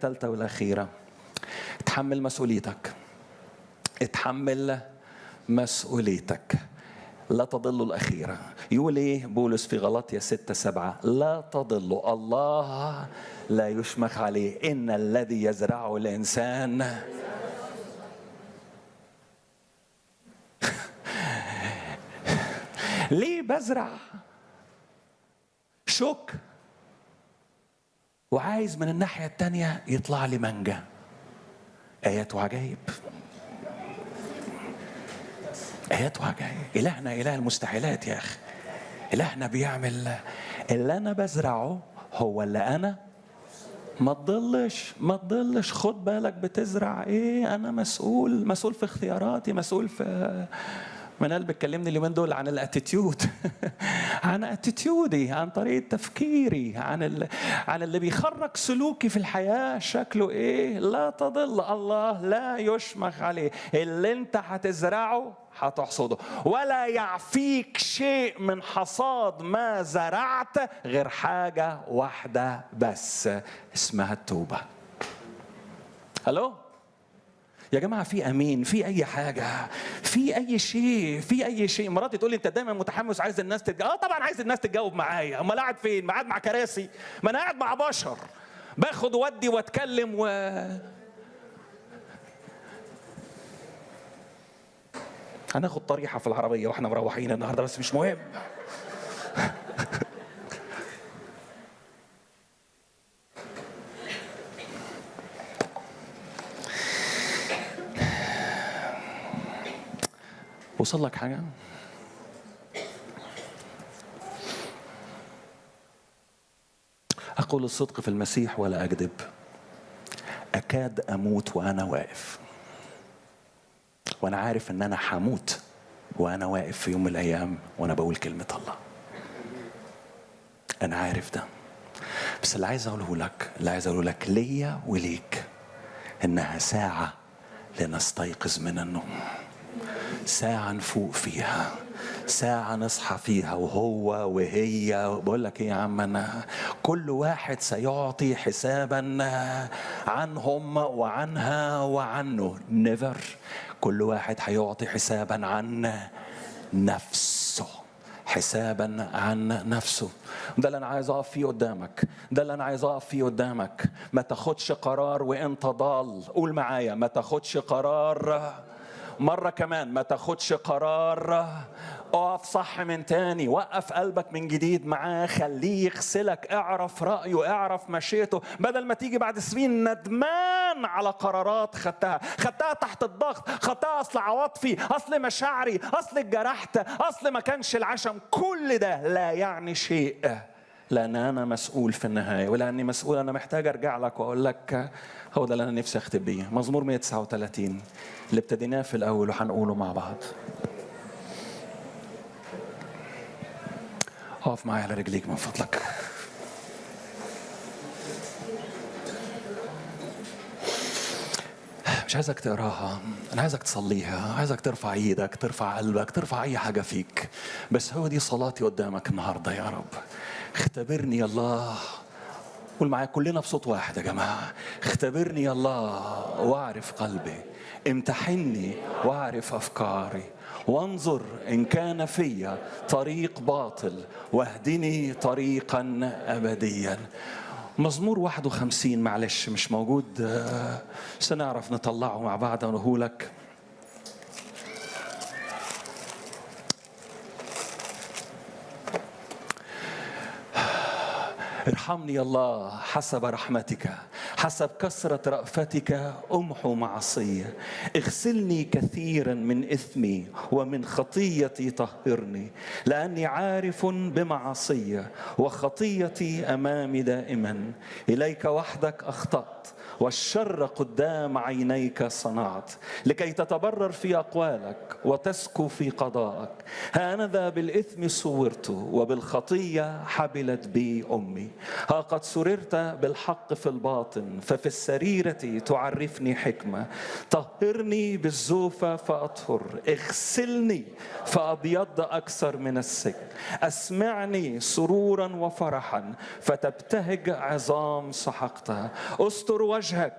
الثالثة والأخيرة اتحمل مسؤوليتك اتحمل مسؤوليتك لا تضل الأخيرة يقول إيه بولس في غلطية ستة سبعة لا تضلوا الله لا يشمخ عليه إن الذي يزرعه الإنسان ليه بزرع شوك وعايز من الناحية التانية يطلع لي مانجا آيات وعجائب آيات وعجائب إلهنا إله المستحيلات يا أخي إلهنا بيعمل اللي أنا بزرعه هو اللي أنا ما تضلش ما تضلش خد بالك بتزرع ايه انا مسؤول مسؤول في اختياراتي مسؤول في منال بتكلمني اليومين دول عن الاتيتيود عن اتيتيودي عن طريقه تفكيري عن ال... عن اللي بيخرج سلوكي في الحياه شكله ايه لا تضل الله لا يشمخ عليه اللي انت هتزرعه هتحصده ولا يعفيك شيء من حصاد ما زرعت غير حاجه واحده بس اسمها التوبه الو يا جماعه في امين في اي حاجه في اي شيء في اي شيء مراتي تقول لي انت دايما متحمس عايز الناس تتجاوب اه طبعا عايز الناس تتجاوب معايا امال قاعد فين ما قاعد مع كراسي ما انا قاعد مع بشر باخد ودي واتكلم و هناخد طريحه في العربيه واحنا مروحين النهارده بس مش مهم وصل لك حاجه اقول الصدق في المسيح ولا اكذب اكاد اموت وانا واقف وانا عارف ان انا هموت وانا واقف في يوم من الايام وانا بقول كلمه الله انا عارف ده بس اللي عايز اقوله لك اللي عايز اقوله لك ليا وليك انها ساعه لنستيقظ من النوم ساعه نفوق فيها ساعة نصحى فيها وهو وهي بقول لك ايه يا عم انا كل واحد سيعطي حسابا عنهم وعنها وعنه نيفر كل واحد هيعطي حسابا عن نفسه حسابا عن نفسه ده اللي انا عايز اقف فيه قدامك ده اللي انا عايز اقف فيه قدامك ما تاخدش قرار وانت ضال قول معايا ما تاخدش قرار مرة كمان ما تاخدش قرار اقف صح من تاني وقف قلبك من جديد معاه خليه يغسلك اعرف رأيه اعرف مشيته بدل ما تيجي بعد سنين ندمان على قرارات خدتها خدتها تحت الضغط خدتها اصل عواطفي اصل مشاعري اصل اتجرحت اصل ما كانش العشم كل ده لا يعني شيء لان انا مسؤول في النهايه ولاني مسؤول انا محتاج ارجع لك واقول لك هو ده اللي انا نفسي اختم بيه مزمور 139 اللي ابتديناه في الاول وهنقوله مع بعض اقف معايا على رجليك من فضلك مش عايزك تقراها انا عايزك تصليها عايزك ترفع ايدك ترفع قلبك ترفع اي حاجه فيك بس هو دي صلاتي قدامك النهارده يا رب اختبرني يا الله قول معايا كلنا بصوت واحد يا جماعه اختبرني يا الله واعرف قلبي امتحني واعرف افكاري وانظر ان كان في طريق باطل واهدني طريقا ابديا مزمور 51 معلش مش موجود سنعرف نطلعه مع بعض ونقول لك ارحمني يا الله حسب رحمتك حسب كثرة رأفتك أمحو معصية اغسلني كثيرا من إثمي ومن خطيتي طهرني لأني عارف بمعصية وخطيتي أمامي دائما إليك وحدك أخطأت والشر قدام عينيك صنعت لكي تتبرر في أقوالك وتسكو في قضائك هانذا بالإثم صورت وبالخطية حبلت بي أمي ها قد سررت بالحق في الباطن ففي السريرة تعرفني حكمة طهرني بالزوفة فأطهر اغسلني فأبيض أكثر من السجن أسمعني سرورا وفرحا فتبتهج عظام سحقتها استر وجهك